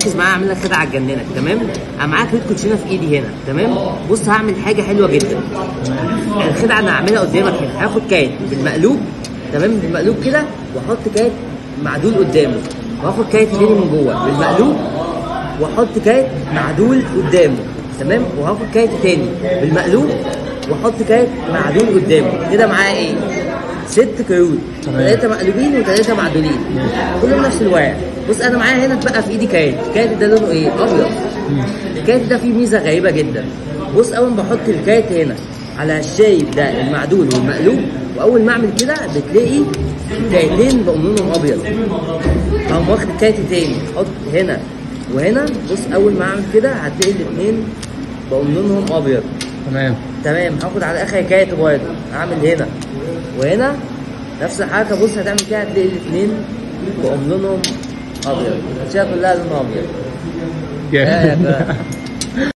ركز معايا اعمل لك خدعه هتجننك تمام انا معاك كريت كوتشينه في ايدي هنا تمام بص هعمل حاجه حلوه جدا الخدعه انا هعملها قدامك هنا هاخد كات بالمقلوب تمام بالمقلوب كده واحط كات معدول قدامه واخد كات تاني من جوه بالمقلوب واحط كات معدول قدامه تمام وهاخد كات تاني بالمقلوب واحط كات معدول قدامه كده معايا ايه ست كروت تمام. ثلاثة مقلوبين وثلاثة معدولين كلهم نفس الورق بص انا معايا هنا اتبقى في ايدي كات الكات ده لونه ايه ابيض الكات ده فيه ميزة غريبة جدا بص اول ما بحط الكات هنا على الشايب ده المعدول والمقلوب واول ما اعمل كده بتلاقي الكايتين بقوا لونهم ابيض اقوم واخد كات تاني احط هنا وهنا بص اول ما اعمل كده هتلاقي الاثنين بقوا لونهم ابيض تمام تمام هاخد على اخر كات برضه اعمل هنا وهنا نفس الحركه بص هتعمل كده هتلاقي الاثنين بقوا لونهم ابيض الاشياء كلها لونها ابيض جامد يا-